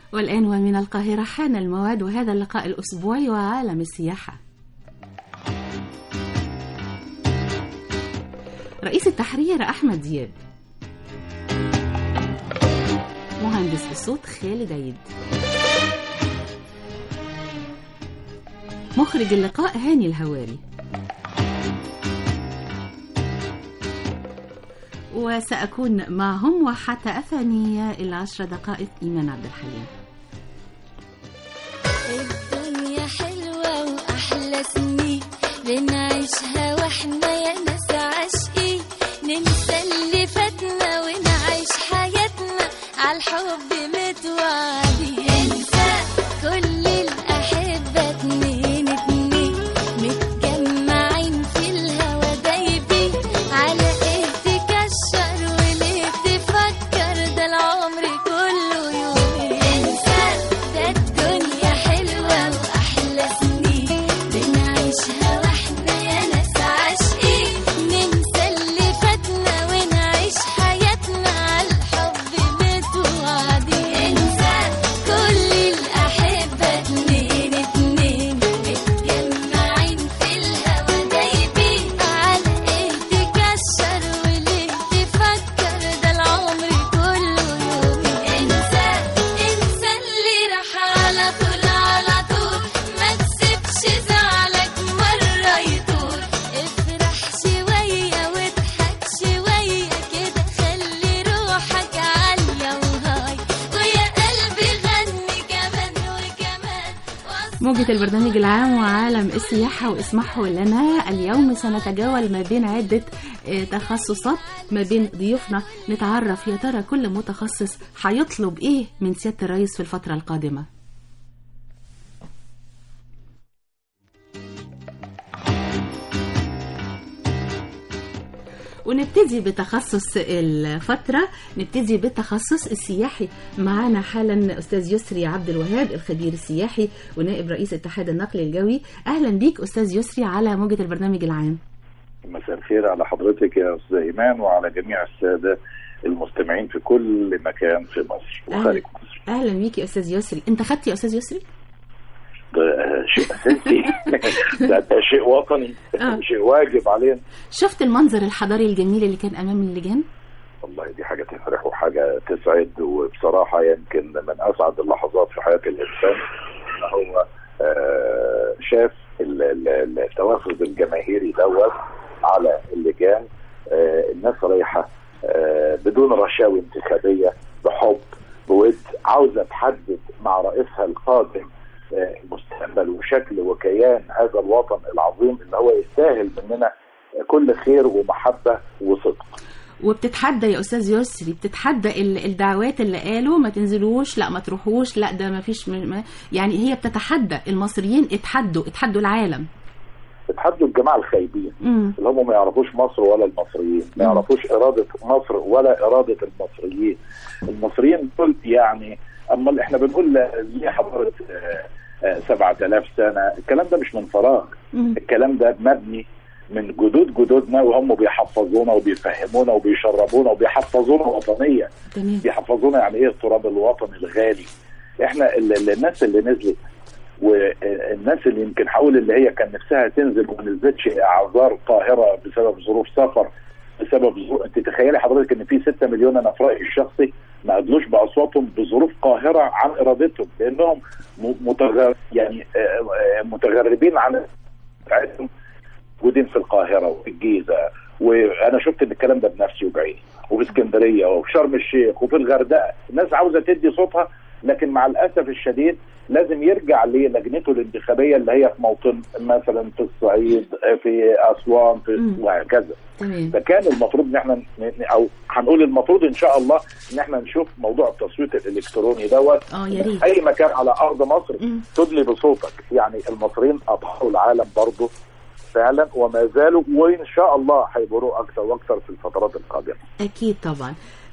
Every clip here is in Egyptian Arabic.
والآن ومن القاهرة حان الموعد وهذا اللقاء الأسبوعي وعالم السياحة رئيس التحرير أحمد دياب مهندس الصوت خالد عيد مخرج اللقاء هاني الهواري وسأكون معهم وحتى أثني العشر دقائق إيمان عبد الحليم الدنيا حلوة وأحلى سنين بنعيشها واحنا يا ناس عاشقين ننسى اللي فاتنا ونعيش حياتنا عالحب متوعدين انسى كل الأحبة اتنين اتنين متجمعين في الهوا دايبين على ايه تكشر وليه تفكر ده العمر كله يومين انسى ده الدنيا حلوة وأحلى سنين بنعيشها واحنا يا ناس عاشقين ننسى اللي فاتنا ونعيش حياتنا عالحب متوعدين انسى كل الأحبة اتنين اتنين متجمعين في الهوا دايبين على ايه تكشر وليه تفكر ده العمر كله يومين انسى انسى اللي راح على طول على طول ما تسيبش زعلك مرة يطول افرح شوية واضحك شوية كده خلي روحك عالية وهاي ويا قلبي غني كمان وكمان موجة البرنامج العام وعالم السياحة واسمحوا لنا اليوم سنتجول ما بين عدة آه، تخصصات ما بين ضيوفنا نتعرف يا ترى كل متخصص هيطلب ايه من سيادة الرئيس في الفترة القادمة ونبتدي بتخصص الفترة نبتدي بالتخصص السياحي معانا حالا أستاذ يسري عبد الوهاب الخبير السياحي ونائب رئيس اتحاد النقل الجوي أهلا بيك أستاذ يسري على موجة البرنامج العام مساء الخير على حضرتك يا استاذ ايمان وعلى جميع الساده المستمعين في كل مكان في مصر وخارج مصر أهلا بيك يا أستاذ يسري أنت خدت يا أستاذ يسري؟ ده آه، شيء اساسي ده, ده شيء وطني آه. شيء واجب علينا شفت المنظر الحضاري الجميل اللي كان أمام اللجان؟ والله دي حاجه تفرح وحاجه تسعد وبصراحه يمكن من اسعد اللحظات في حياه الانسان ان هو آه، شاف ال- ال- التوافد الجماهيري دوت على اللجان آه، الناس رايحه آه، بدون رشاوي انتخابيه بحب بود عاوزه تحدد مع رئيسها القادم آه، مستقبل وشكل وكيان هذا الوطن العظيم اللي هو يستاهل مننا كل خير ومحبه وصدق وبتتحدى يا استاذ يسري بتتحدى ال- الدعوات اللي قالوا ما تنزلوش لا ما تروحوش لا ده ما فيش م... ما يعني هي بتتحدى المصريين اتحدوا اتحدوا العالم اتحدوا الجماعه الخايبين امم اللي هم ما يعرفوش مصر ولا المصريين ما مم. يعرفوش اراده مصر ولا اراده المصريين المصريين دول يعني اما احنا بنقول ليه حضاره آه، آه، 7000 سنه الكلام ده مش من فراغ مم. الكلام ده مبني من جدود جدودنا وهم بيحفظونا وبيفهمونا وبيشربونا وبيحفظونا وطنيه تمام بيحفظونا يعني ايه التراب الوطني الغالي احنا ال- ال- الناس اللي نزلت والناس اللي يمكن هقول اللي هي كان نفسها تنزل وما نزلتش اعذار القاهره بسبب ظروف سفر بسبب ظروف انت تخيلي حضرتك ان في 6 مليون انا في رايي الشخصي ما قدلوش باصواتهم بظروف قاهره عن ارادتهم لانهم م- متغر يعني آه، آه، متغربين عن بتاعتهم موجودين في القاهره وفي الجيزه وانا شفت الكلام ده بنفسي وبعيني وفي اسكندريه وفي شرم الشيخ وفي الغردقه الناس عاوزه تدي صوتها لكن مع الاسف الشديد لازم يرجع للجنته الانتخابيه اللي هي في موطن مثلا في الصعيد في اسوان في مم. وهكذا تمام فكان المفروض ان احنا ن- ن- او هنقول المفروض ان شاء الله ان احنا نشوف موضوع التصويت الالكتروني دوت اه يا ريت اي مكان على ارض مصر مم. تدلي بصوتك يعني المصريين اضحوا العالم برضه فعلا وما زالوا وان شاء الله هيبقوا اكثر واكثر في الفترات القادمه اكيد طبعا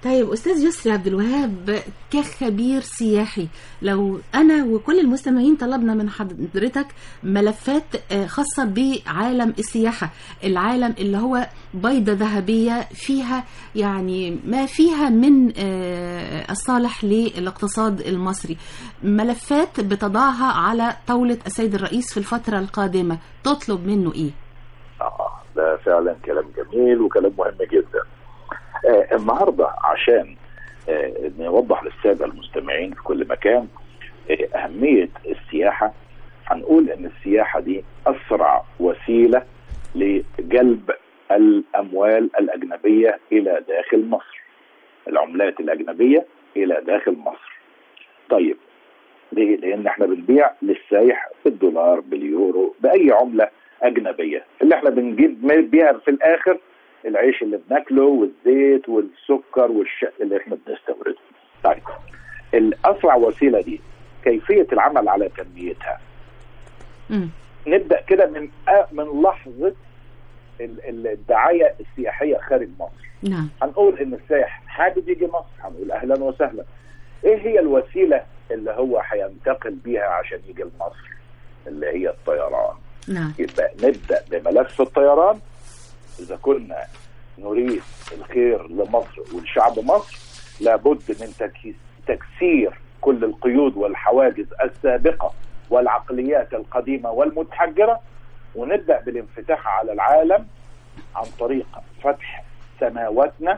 طيب استاذ يسري عبد الوهاب كخبير سياحي لو انا وكل المستمعين طلبنا من حضرتك ملفات آه، خاصه بعالم السياحه العالم اللي هو بيضه ذهبيه فيها يعني ما فيها من آه، الصالح للاقتصاد المصري ملفات بتضعها على طاوله السيد الرئيس في الفتره القادمه تطلب منه ايه اه ده فعلا كلام جميل وكلام مهم جدا آه النهارده عشان آه نوضح للساده المستمعين في كل مكان آه اهميه السياحه هنقول ان السياحه دي اسرع وسيله لجلب الاموال الاجنبيه الى داخل مصر العملات الاجنبيه الى داخل مصر طيب ليه؟ لان احنا بنبيع للسايح بالدولار باليورو باي عمله اجنبيه اللي احنا بنجيب بيها في الاخر العيش اللي بناكله والزيت والسكر والشق اللي احنا بنستورده. طيب الاسرع وسيله دي كيفيه العمل على تنميتها. مم. نبدا كده من آ- من لحظه ال- ال- الدعايه السياحيه خارج مصر. نعم هنقول ان السائح حابب يجي مصر هنقول اهلا وسهلا. ايه هي الوسيله اللي هو هينتقل بيها عشان يجي لمصر؟ اللي هي الطيران. نعم يبقى نبدا بملف الطيران اذا كنا نريد الخير لمصر ولشعب مصر لابد من تكيس- تكسير كل القيود والحواجز السابقه والعقليات القديمه والمتحجره ونبدا بالانفتاح على العالم عن طريق فتح سماواتنا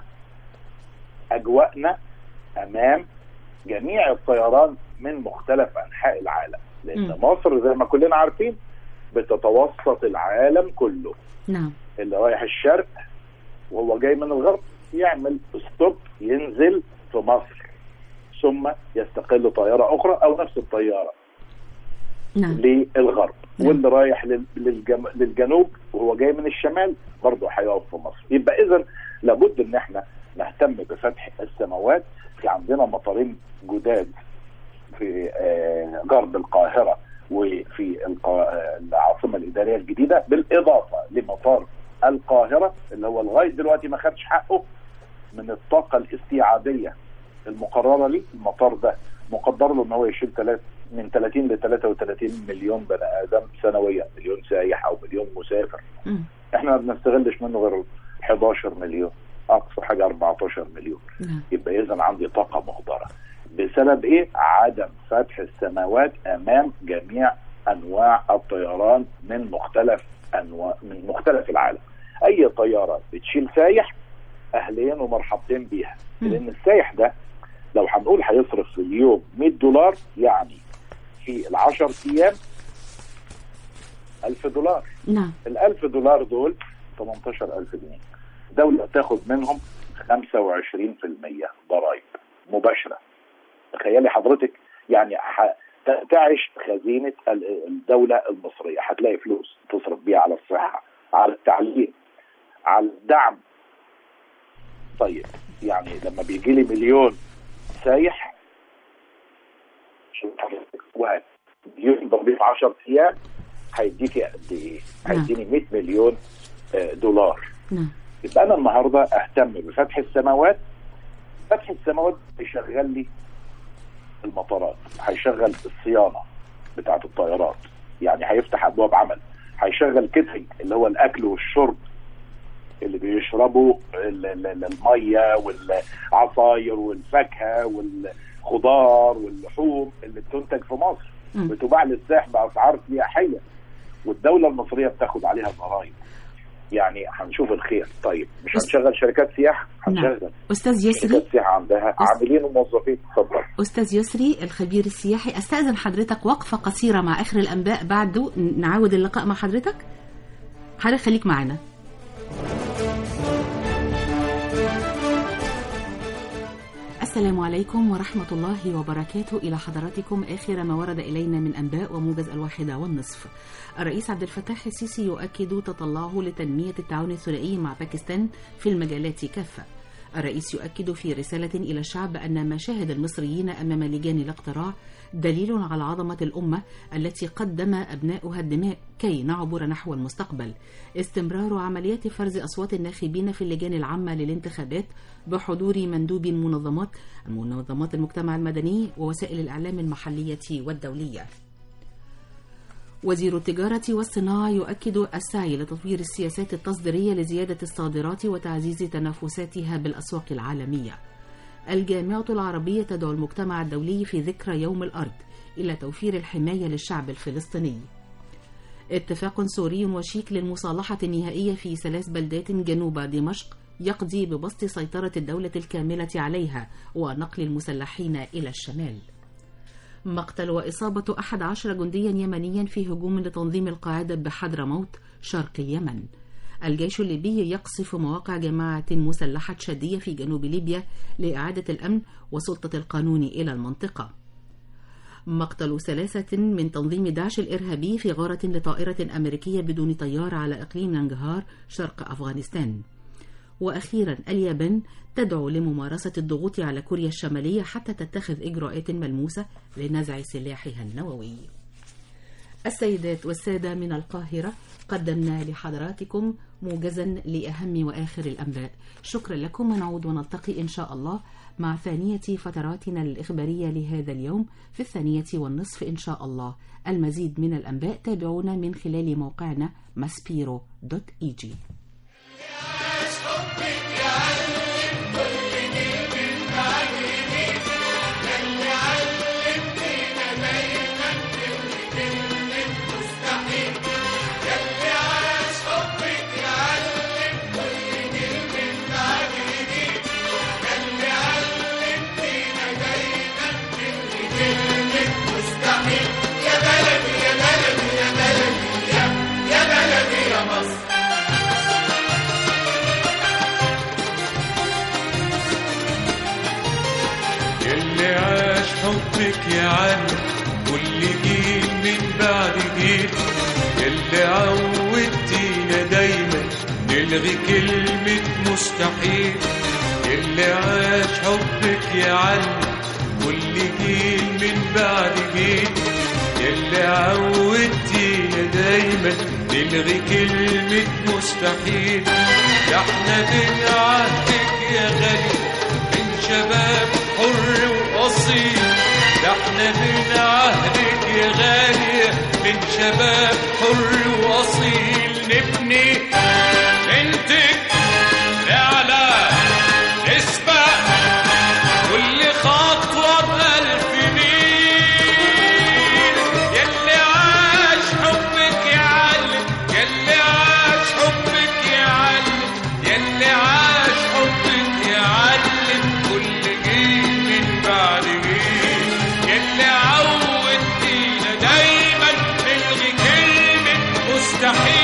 اجواءنا امام جميع الطيران من مختلف انحاء العالم لان مم. مصر زي ما كلنا عارفين بتتوسط العالم كله نعم اللي رايح الشرق وهو جاي من الغرب يعمل ستوب ينزل في مصر ثم يستقل طياره اخرى او نفس الطياره نعم للغرب نعم. واللي رايح لل- للجم... للجنوب وهو جاي من الشمال برضه هيقف في مصر يبقى اذا لابد ان احنا نهتم بفتح السماوات في عندنا مطارين جداد في آه، غرب القاهره وفي القا... آه، العاصمه الاداريه الجديده بالاضافه لمطار القاهره اللي هو لغايه دلوقتي ما خدش حقه من الطاقه الاستيعابيه المقرره ليه المطار ده مقدر له ان هو يشيل تلات من 30 ل 33 مليون بني ادم سنويا مليون سايح او مليون مسافر مم. احنا ما بنستغلش منه غير 11 مليون اقصى حاجه 14 مليون نعم يبقى اذا عندي طاقه مهدره بسبب ايه؟ عدم فتح السماوات امام جميع انواع الطيران من مختلف انواع من مختلف العالم. اي طياره بتشيل سايح اهلين ومرحبتين بيها مم. لان السايح ده لو هنقول هيصرف في اليوم 100 دولار يعني في ال 10 ايام 1000 دولار نعم ال 1000 دولار دول 18000 جنيه الدولة تاخد منهم 25% ضرائب مباشرة تخيلي حضرتك يعني ح- ت- تعش خزينة ال- الدولة المصرية هتلاقي فلوس تصرف بيها على الصحة على التعليم على الدعم طيب يعني لما بيجي لي مليون سايح شوف حضرتك واحد مليون ضربيه في 10 ايام هيديكي قد ايه؟ نعم. هيديني 100 مليون آه، دولار نعم يبقى انا النهارده اهتم بفتح السماوات فتح السماوات هيشغل لي المطارات هيشغل الصيانه بتاعه الطيارات يعني هيفتح ابواب عمل هيشغل كترينج اللي هو الاكل والشرب اللي بيشربوا ال- ال- ال- الميه والعصاير والفاكهه والخضار واللحوم اللي بتنتج في مصر مم. بتباع للسائح باسعار سياحيه والدوله المصريه بتاخد عليها ضرائب يعني هنشوف الخير طيب مش بس- هنشغل شركات سياحه نعم. هنشغل أستاذ يسري شركات سياحه عندها عاملين وموظفين اتفضل أستاذ يسري الخبير السياحي أستأذن حضرتك وقفة قصيرة مع آخر الأنباء بعده نعود اللقاء مع حضرتك حضرتك خليك معنا السلام عليكم ورحمة الله وبركاته إلى حضراتكم آخر ما ورد إلينا من أنباء وموجز الواحدة والنصف الرئيس عبد الفتاح السيسي يؤكد تطلعه لتنمية التعاون الثنائي مع باكستان في المجالات كافة الرئيس يؤكد في رسالة إلى الشعب أن مشاهد المصريين أمام لجان الاقتراع دليل على عظمة الأمة التي قدم أبناؤها الدماء كي نعبر نحو المستقبل استمرار عمليات فرز أصوات الناخبين في اللجان العامة للانتخابات بحضور مندوب منظمات منظمات المجتمع المدني ووسائل الإعلام المحلية والدولية وزير التجارة والصناعة يؤكد السعي لتطوير السياسات التصديرية لزيادة الصادرات وتعزيز تنافساتها بالأسواق العالمية. الجامعة العربية تدعو المجتمع الدولي في ذكرى يوم الأرض إلى توفير الحماية للشعب الفلسطيني. اتفاق سوري وشيك للمصالحة النهائية في ثلاث بلدات جنوب دمشق يقضي ببسط سيطرة الدولة الكاملة عليها ونقل المسلحين إلى الشمال. مقتل وإصابة أحد عشر جنديا يمنيا في هجوم لتنظيم القاعدة بحضرموت شرق اليمن الجيش الليبي يقصف مواقع جماعة مسلحة شادية في جنوب ليبيا لإعادة الأمن وسلطة القانون إلى المنطقة مقتل ثلاثة من تنظيم داعش الإرهابي في غارة لطائرة أمريكية بدون طيار على إقليم نانجهار شرق أفغانستان وأخيرا اليابان تدعو لممارسة الضغوط على كوريا الشمالية حتى تتخذ إجراءات ملموسة لنزع سلاحها النووي السيدات والسادة من القاهرة قدمنا لحضراتكم موجزا لأهم وآخر الأنباء شكرا لكم ونعود ونلتقي إن شاء الله مع ثانية فتراتنا الإخبارية لهذا اليوم في الثانية والنصف إن شاء الله المزيد من الأنباء تابعونا من خلال موقعنا ماسبيرو دوت إي جي اللي عاش حبك يا عم واللي جيل من بعد جيل اللي عودتينا دايما نلغي كلمة مستحيل اللي عاش حبك يا عم واللي جيل من بعد جيل اللي عودتينا دايما نلغي كلمة مستحيل ده احنا بنعهدك يا غالي من شباب حر وأصيل ده احنا من عهدك يا غالي من شباب حر وأصيل نبني بنتك نعلى نسبة كل خطوة بألف ميل يلي عاش حبك يعلم يلي عاش حبك يعلم يلي عاش حبك يعلم كل جيل من بعد جيل يلي عودتينا دايما نلغي كلمة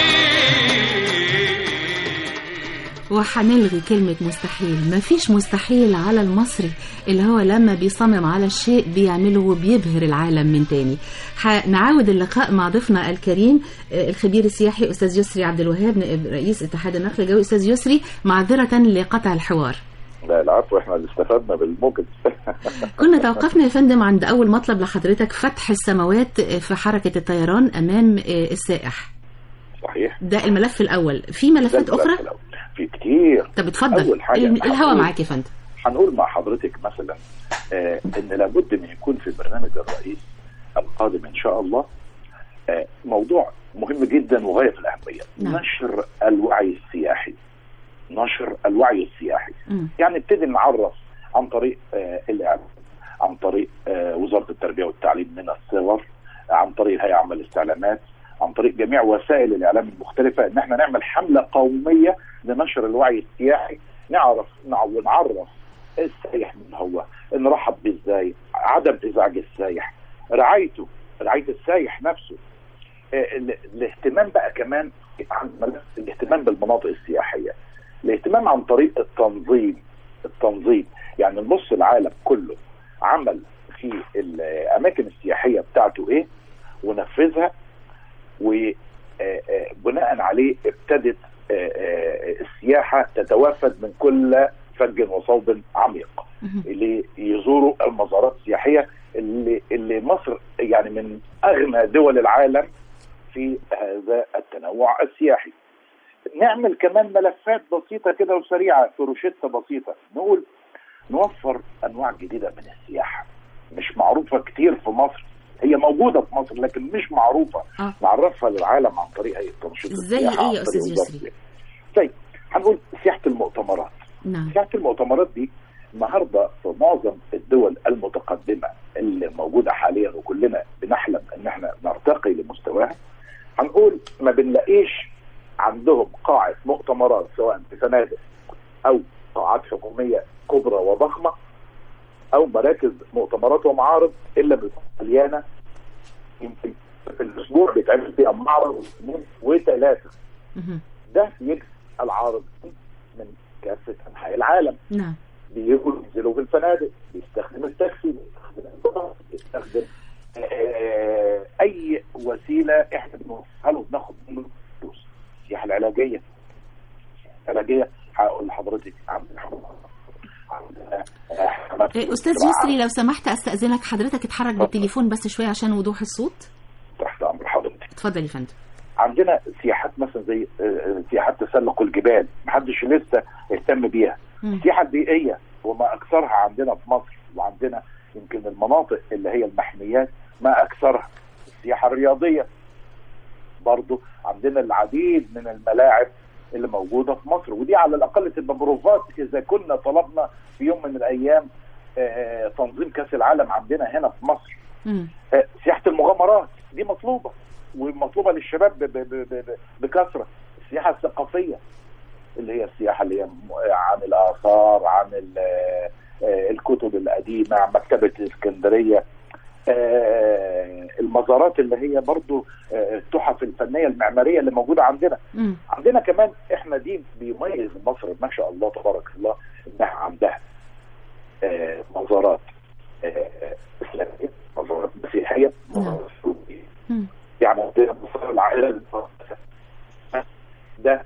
مستحيل وهنلغي كلمة مستحيل مفيش مستحيل على المصري اللي هو لما بيصمم على الشيء بيعمله وبيبهر العالم من تاني هنعاود اللقاء مع ضيفنا الكريم آه، الخبير السياحي أستاذ يسري عبد الوهاب نائب رئيس اتحاد النقل الجوي أستاذ يسري معذرة لقطع الحوار لا العفو احنا اللي استفدنا بالموجز كنا توقفنا يا فندم عند أول مطلب لحضرتك فتح السماوات في حركة الطيران أمام آه، السائح صحيح ده الملف الأول في ملفات ده أخرى الأول. في كتير طب اتفضل أول حاجة ال- الهوا هنقول- معاك يا فندم هنقول مع حضرتك مثلا آه ان لابد من يكون في برنامج الرئيس القادم ان شاء الله آه موضوع مهم جدا وغايه في الاهميه نعم. نشر الوعي السياحي نشر الوعي السياحي مم. يعني نبتدي نعرف عن طريق آه الاعلام عن طريق آه وزاره التربيه والتعليم من الصغر عن طريق الهيئه العامه للاستعلامات عن طريق جميع وسائل الاعلام المختلفه ان احنا نعمل حمله قوميه لنشر الوعي السياحي نعرف نع- ونعرف السايح من هو نرحب بيه ازاي عدم ازعاج السايح رعايته رعايه السايح نفسه آه، ال- الاهتمام بقى كمان عن ملف الاهتمام بالمناطق السياحيه الاهتمام عن طريق التنظيم التنظيم يعني نبص العالم كله عمل في الاماكن السياحيه بتاعته ايه ونفذها وبناء عليه ابتدت آه، آه، السياحه تتوافد من كل فج وصوب عميق مهم. اللي يزوروا المزارات السياحيه اللي اللي مصر يعني من اغنى دول العالم في هذا التنوع السياحي نعمل كمان ملفات بسيطه كده وسريعه في روشته بسيطه نقول نوفر انواع جديده من السياحه مش معروفه كتير في مصر هي موجوده في مصر لكن مش معروفه آه. نعرفها للعالم عن طريق هيئه تنشيط زي السياحة، إيه عن يا طريق أستاذ وزارة يسري؟ السياحة. طيب هنقول سياحه المؤتمرات نعم سياحه المؤتمرات دي النهارده في معظم الدول المتقدمه اللي موجوده حاليا وكلنا بنحلم ان احنا نرتقي لمستواها هنقول ما بنلاقيش عندهم قاعه مؤتمرات سواء في فنادق او قاعات حكوميه كبرى وضخمه او مراكز مؤتمرات ومعارض الا بتكون مليانه يمكن في الاسبوع بيتعمل فيها معرض واثنين وثلاثه مهم. ده يجذب العارضين من كافه انحاء العالم نعم بيجوا ينزلوا في الفنادق بيستخدم التاكسي بيستخدم القطار بيستخدم آه، اي وسيله احنا بنوصلها له بناخد منه فلوس السياحه العلاجيه العلاجيه هقول لحضرتك عندنا عندنا آه، حمامات إيه، أستاذ الزراعة. يسري لو سمحت أستأذنك حضرتك اتحرك بالتليفون بس شوية عشان وضوح الصوت تحت امر حضرتك اتفضل يا فندم عندنا سياحات مثلا زي آه، آه، سياحات تسلق الجبال محدش لسه اهتم بيها مم. السياحه البيئيه وما اكثرها عندنا في مصر وعندنا يمكن المناطق اللي هي المحميات ما اكثرها السياحه الرياضيه برضو عندنا العديد من الملاعب اللي موجوده في مصر ودي على الاقل تبقى بروفات اذا كنا طلبنا في يوم من الايام آه، تنظيم كاس العالم عندنا هنا في مصر مم. آه، سياحه المغامرات دي مطلوبه ومطلوبه للشباب ب- ب- ب- ب- بكثره السياحه الثقافيه اللي هي السياحه اللي هي م- عن الاثار عن ال- آه، الكتب القديمه عن مكتبه الاسكندريه آه، المزارات اللي هي برضو آه، التحف الفنيه المعماريه اللي موجوده عندنا مم. عندنا كمان احنا دين بيميز مصر ما شاء الله تبارك الله انها عندها آه، مزارات آه، اسلاميه مزارات مسيحيه مزارات سعوديه مم. يعني عندنا مصر العائله المقدسه ده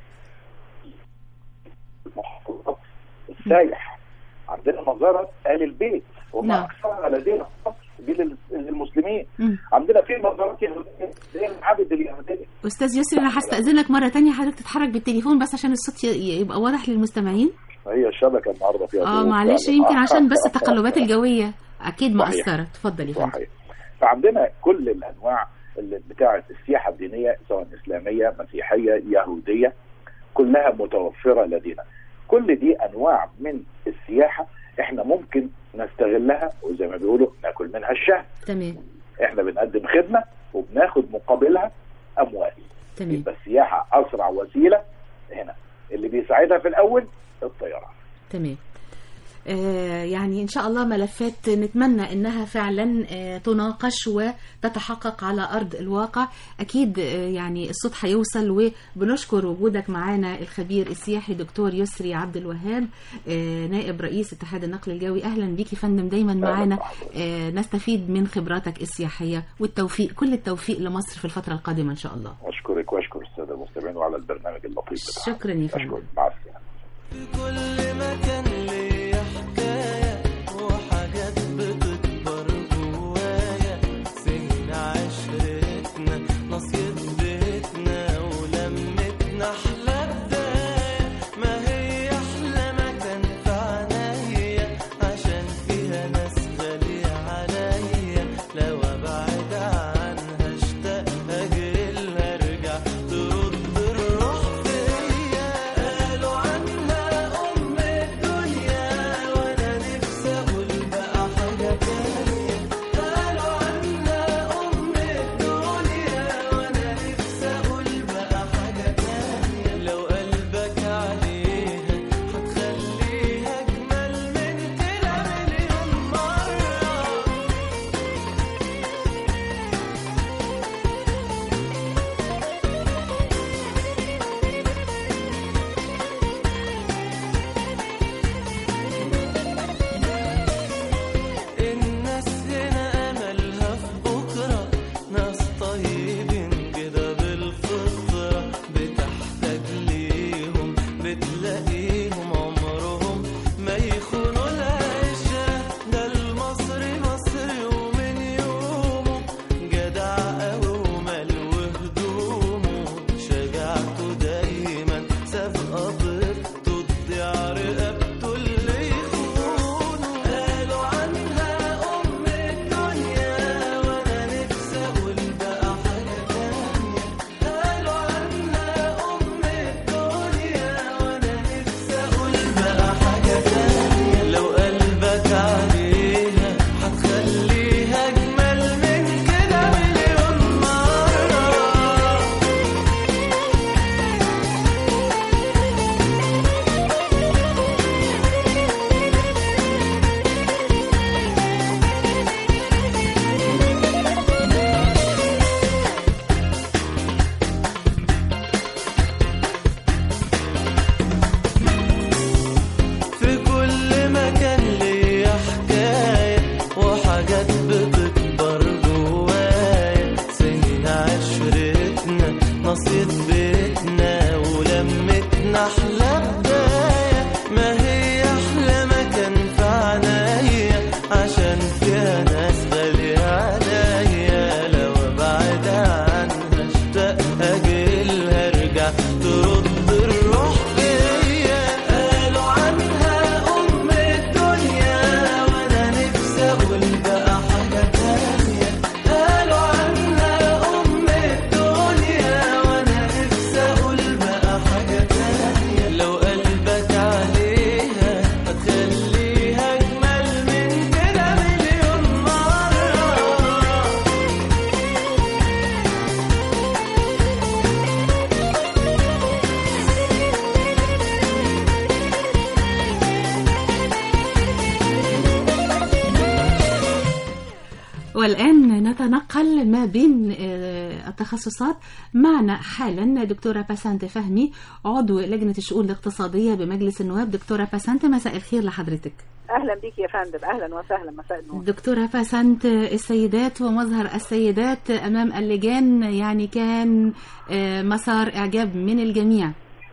المحافظات السايح عندنا مزارات ال البيت وما نعم. اكثرها لدينا في مصر دي لل- للمسلمين مم. عندنا في مزارات يهوديه زي المعابد اليهوديه أستاذ يسري أنا هستأذنك مرة تانية حضرتك تتحرك بالتليفون بس عشان الصوت ي- يبقى واضح للمستمعين هي الشبكه النهارده فيها اه ظروف معلش فعلاً. يمكن آه. عشان بس التقلبات الجوية أكيد صحيح. مؤثرة اتفضل يا فندم صحيح فعندنا كل الانواع اللي بتاعه السياحه الدينيه سواء اسلاميه مسيحيه يهوديه كلها متوفره لدينا كل دي انواع من السياحه احنا ممكن نستغلها وزي ما بيقولوا ناكل منها الشهد تمام احنا بنقدم خدمه وبناخد مقابلها اموال تمام يبقى السياحه اسرع وسيله هنا اللي بيساعدها في الاول الطيران تمام آه، يعني ان شاء الله ملفات نتمنى انها فعلا آه، تناقش وتتحقق على ارض الواقع اكيد آه، يعني الصوت هيوصل وبنشكر وجودك معانا الخبير السياحي دكتور يسري عبد الوهاب آه، نائب رئيس اتحاد النقل الجوي اهلا بيك يا فندم دايما معانا آه، نستفيد من خبراتك السياحيه والتوفيق كل التوفيق لمصر في الفتره القادمه ان شاء الله اشكرك واشكر الساده المستمعين وعلى البرنامج اللطيف بتاعك شكرا يا فندم اشكرك مع السلامه كل مكان ليا حكاية وحاجات بتكبر جوايا سن عشرتنا نصية بيتنا ولمتنا أحلى بداية ما هي أحلى مكان في عنايا عشان فيها ناس غالية عليا لو أبعد عنها أشتاق أجيلها أرجع ترد الروح فيا قالوا عنها أم الدنيا أحلى بداية ما هي أحلى مكان في عنايا عشان فيها ناس غالية عليا لو أبعد عنها أشتاق أجيلها أرجع ترد الروح فيا قالوا عنها أم الدنيا وأنا نفسي أقول بقى حاجة تانية قالوا عنها أم الدنيا وأنا نفسي أقول بقى حاجة تانية لو قلبك عليها هتخليها أجمل من كده مليون مرة والآن نتنقل ما بين آه، التخصصات معنا حالا دكتورة باسنت فهمي عضو لجنة الشؤون الاقتصادية بمجلس النواب دكتورة باسنت مساء الخير لحضرتك اهلا بيك يا فندم اهلا وسهلا مساء النور دكتورة باسنت السيدات ومظهر السيدات أمام اللجان يعني كان آه، مسار إعجاب من الجميع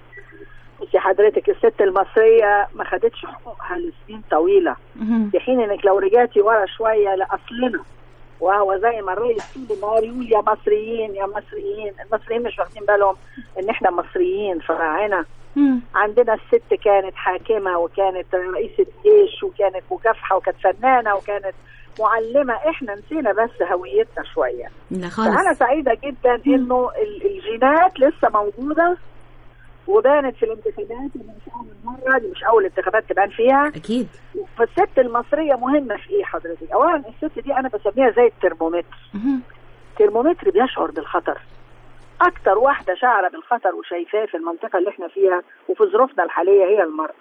بصي حضرتك الست المصريه ما خدتش حقوقها لسنين طويله مهم. في حين انك لو رجعتي ورا شويه لاصلنا وهو زي ما الرئيس طول النهار يقول يا مصريين يا مصريين المصريين مش واخدين بالهم ان احنا مصريين فراعنه مم. عندنا الست كانت حاكمه وكانت رئيسه جيش وكانت مكافحه وكانت فنانه وكانت معلمه احنا نسينا بس هويتنا شويه لا فانا خالص سعيده جدا انه ال- الجينات لسه موجوده وبانت في الانتخابات ودي مش اول مره دي مش اول انتخابات تبان فيها أكيد فالست المصريه مهمه في ايه حضرتك؟ اولا الست دي انا بسميها زي الترمومتر، مهم. ترمومتر بيشعر بالخطر. اكتر واحده شعره بالخطر وشايفاه في المنطقه اللي احنا فيها وفي ظروفنا الحاليه هي المراه.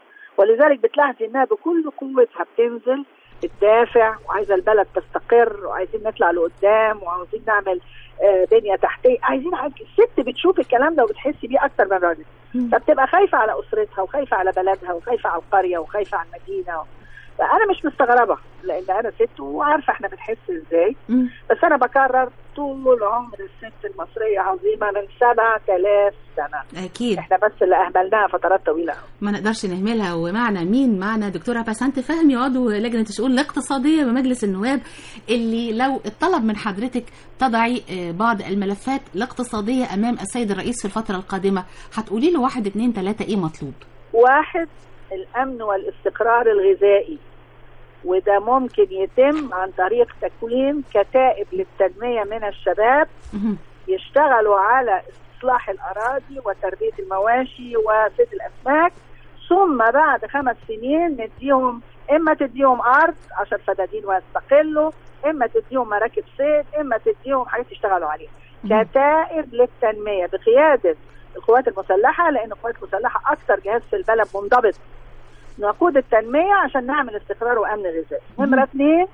ولذلك بتلاحظي انها بكل قوتها بتنزل تدافع وعايزه البلد تستقر وعايزين نطلع لقدام وعاوزين نعمل آه، بنيه تحتيه عايزين حاجة. الست بتشوف الكلام ده وبتحس بيه اكتر من الراجل مم. فبتبقى خايفه على اسرتها وخايفه على بلدها وخايفه على القريه وخايفه على المدينه فانا مش مستغربه لان انا ست وعارفه احنا بنحس ازاي مم. بس انا بكرر طول عمر الست المصريه عظيمه من 7000 سنه أكيد احنا بس اللي اهملناها فترات طويله قوي ما نقدرش نهملها ومعنا مين معنا دكتورة بسنت فهمي عضو لجنة الشؤون الاقتصادية بمجلس النواب اللي لو اتطلب من حضرتك تضعي آه، بعض الملفات الاقتصادية أمام السيد الرئيس في الفترة القادمة هتقولي له واحد اتنين تلاتة إيه مطلوب واحد الامن والاستقرار الغذائي وده ممكن يتم عن طريق تكوين كتائب للتنميه من الشباب مهم. يشتغلوا على استصلاح الاراضي وتربيه المواشي وصيد الاسماك ثم بعد خمس سنين نديهم اما تديهم ارض عشان فدادين ويستقلوا اما تديهم مراكب صيد اما تديهم حاجات يشتغلوا عليها مهم. كتائب للتنميه بقياده القوات المسلحه لان القوات المسلحه اكثر جهاز في البلد منضبط نقود التنميه عشان نعمل استقرار وامن غذائي مهم. نمره اثنين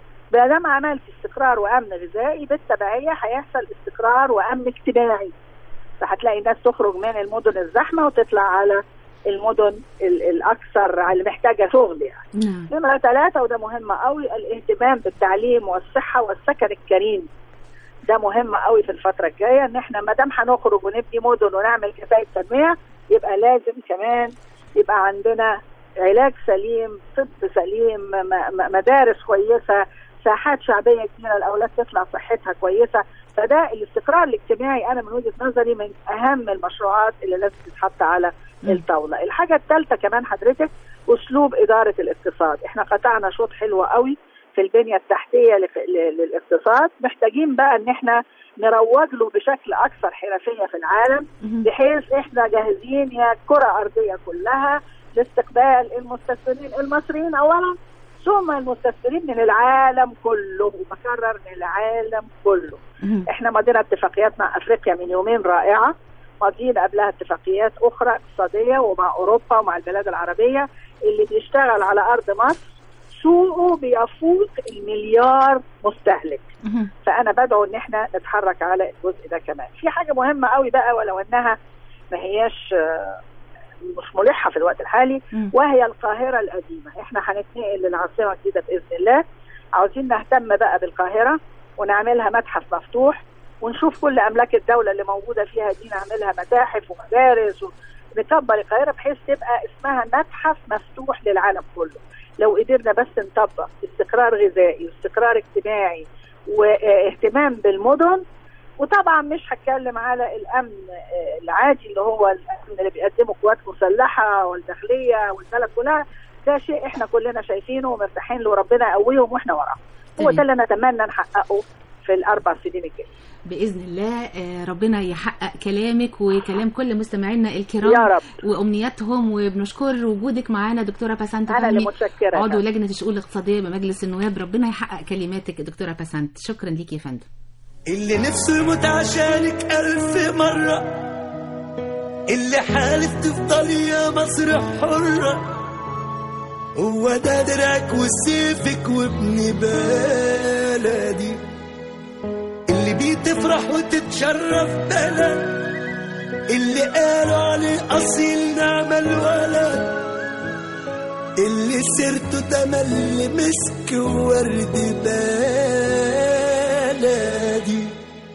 ما دام عملت استقرار وامن غذائي بالتبعيه هيحصل استقرار وامن اجتماعي فهتلاقي الناس تخرج من المدن الزحمه وتطلع على المدن ال- الاكثر اللي محتاجه شغل يعني نعم نمرة ثلاثة وده مهم قوي الاهتمام بالتعليم والصحة والسكن الكريم ده مهم قوي في الفترة الجاية ان احنا ما دام هنخرج ونبني مدن ونعمل كفاية تنمية يبقى لازم كمان يبقى عندنا علاج سليم طب سليم م- م- مدارس كويسة ساحات شعبية كبيرة الأولاد تطلع صحتها كويسة فده الاستقرار الاجتماعي أنا من وجهة نظري من أهم المشروعات اللي لازم تتحط على مم. الطاولة الحاجة الثالثة كمان حضرتك اسلوب اداره الاقتصاد احنا قطعنا شوط حلو قوي في البنيه التحتيه لف- ل- للاقتصاد محتاجين بقى ان احنا نروج له بشكل اكثر حرفيه في العالم مهم. بحيث احنا جاهزين يا الكره الارضيه كلها لاستقبال المستثمرين المصريين اولا ثم المستثمرين من العالم كله وبكرر من العالم كله مهم. احنا مضينا اتفاقيات مع افريقيا من يومين رائعه ماضيين قبلها اتفاقيات اخرى اقتصاديه ومع اوروبا ومع البلاد العربيه اللي بيشتغل على ارض مصر سوقه بيفوق المليار مستهلك مهم. فانا بدعو ان احنا نتحرك على الجزء ده كمان في حاجه مهمه قوي بقى ولو انها ما هياش آه، مش ملحه في الوقت الحالي مم. وهي القاهره القديمه احنا هنتنقل للعاصمه الجديده باذن الله عاوزين نهتم بقى بالقاهره ونعملها متحف مفتوح ونشوف كل املاك الدوله اللي موجوده فيها دي نعملها متاحف ومدارس نكبر القاهره بحيث تبقى اسمها متحف مفتوح للعالم كله لو قدرنا بس نطبق استقرار غذائي واستقرار اجتماعي واهتمام بالمدن وطبعا مش هتكلم على الامن آه، العادي اللي هو الامن اللي بيقدمه قوات مسلحه والداخليه والبلد كلها ده شيء احنا كلنا شايفينه ومرتاحين له وربنا يقويهم واحنا وراهم هو ده اللي نتمنى نحققه في الاربع سنين الجايه باذن الله آه، ربنا يحقق كلامك وكلام كل مستمعينا الكرام يا رب. وامنياتهم وبنشكر وجودك معانا دكتوره بسنت انا اللي فهمي متشكره عضو يا لجنه الشؤون الاقتصاديه بمجلس النواب ربنا يحقق كلماتك دكتوره بسنت شكرا ليكي يا فندم اللي نفسه يموت عشانك ألف مرة اللي حالف تفضل يا مصر حرة هو ده درعك وسيفك وابن بلدي اللي بيه تفرح وتتشرف بلد اللي قالوا عليه أصيل نعم الولد اللي سيرته تملي مسك وورد بلدي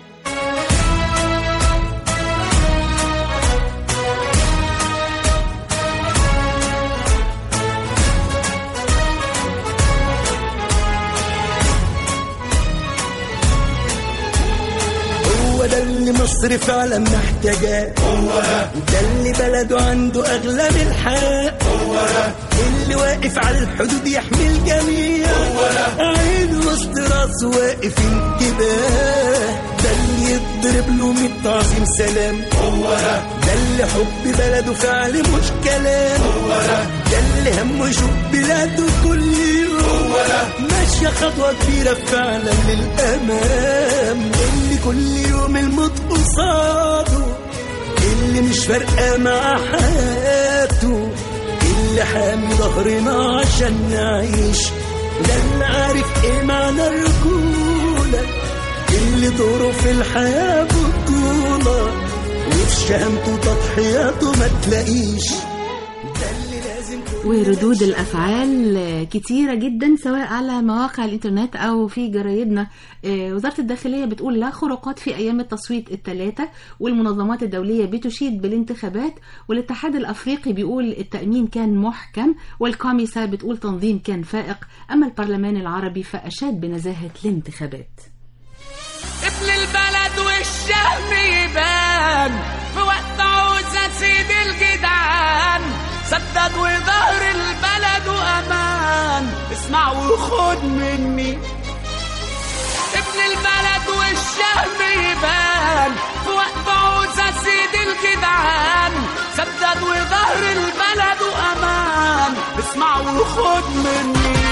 هو ده اللي مصر فعلا محتاجاه هو ده ده اللي بلده عنده اغلى من الحق هو ده اللي واقف على الحدود يحمي الجميع هو ده عين وسط راسه واقف انتباه ده اللي يضرب له مية تعظيم سلام هو ده ده اللي حب بلده فعل مش كلام هو ده ده اللي همه يشوف بلاده كل يوم هو ده ماشية خطوة كبيرة فعلا للأمام اللي كل يوم الموت قصاده اللي مش فارقة مع حياته اللي حامي ظهرنا عشان نعيش ده اللي عارف ايه معنى الرجولة اللي دوره في الحياة بطولة وفي شهامته تضحياته ما تلاقيش ده اللي لازم كل وردود الافعال آه، كتيره جدا سواء على مواقع الانترنت او في جرايدنا آه، وزاره الداخليه بتقول لا خروقات في ايام التصويت الثلاثه والمنظمات الدوليه بتشيد بالانتخابات والاتحاد الافريقي بيقول التامين كان محكم والكوميسا بتقول تنظيم كان فائق اما البرلمان العربي فاشاد بنزاهه الانتخابات ابن البلد والشهم يبان في وقت عوزة سيد الجدعان سدد وظهر البلد وأمان اسمع وخد مني ابن البلد والشهم يبان في وقت عوزة سيد الجدعان سدد وظهر البلد وأمان اسمع وخد مني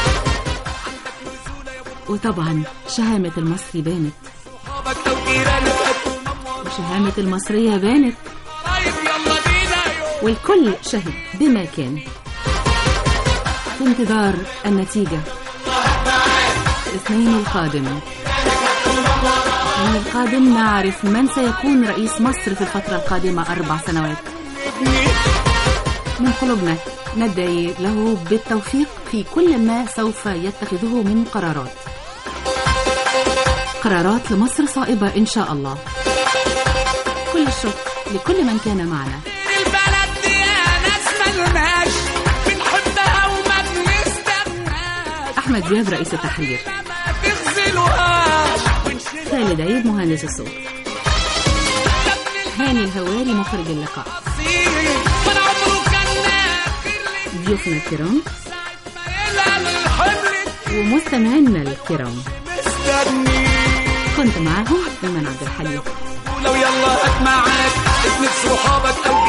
وطبعا شهامه المصري بانت صحابك لو جيرانك وشهامه المصريه بانت طيب يلا بينا يوم والكل شهد بما كان في انتظار النتيجة الاثنين القادم الاثنين القادم نعرف من سيكون رئيس مصر في الفترة القادمة أربع سنوات من قلوبنا ندعي له بالتوفيق في كل ما سوف يتخذه من قرارات قرارات لمصر صائبة إن شاء الله كل الشكر لكل من كان معنا البلد دي يا ناس ملناش بنحبها وما بنستناش أحمد دياب رئيس التحرير ما تغزلوهاش ونشيل خالد عيد مهندس الصوت ابن هاني الهواري مخرج اللقاء الأصيل ولا عمره كان ناكر ضيوفنا الكرام يلعب الحمل ومستمعينا الكرام مستني كنت معهم إيمان عبد الحليم ولو يلا هات معاك اسند صحابك او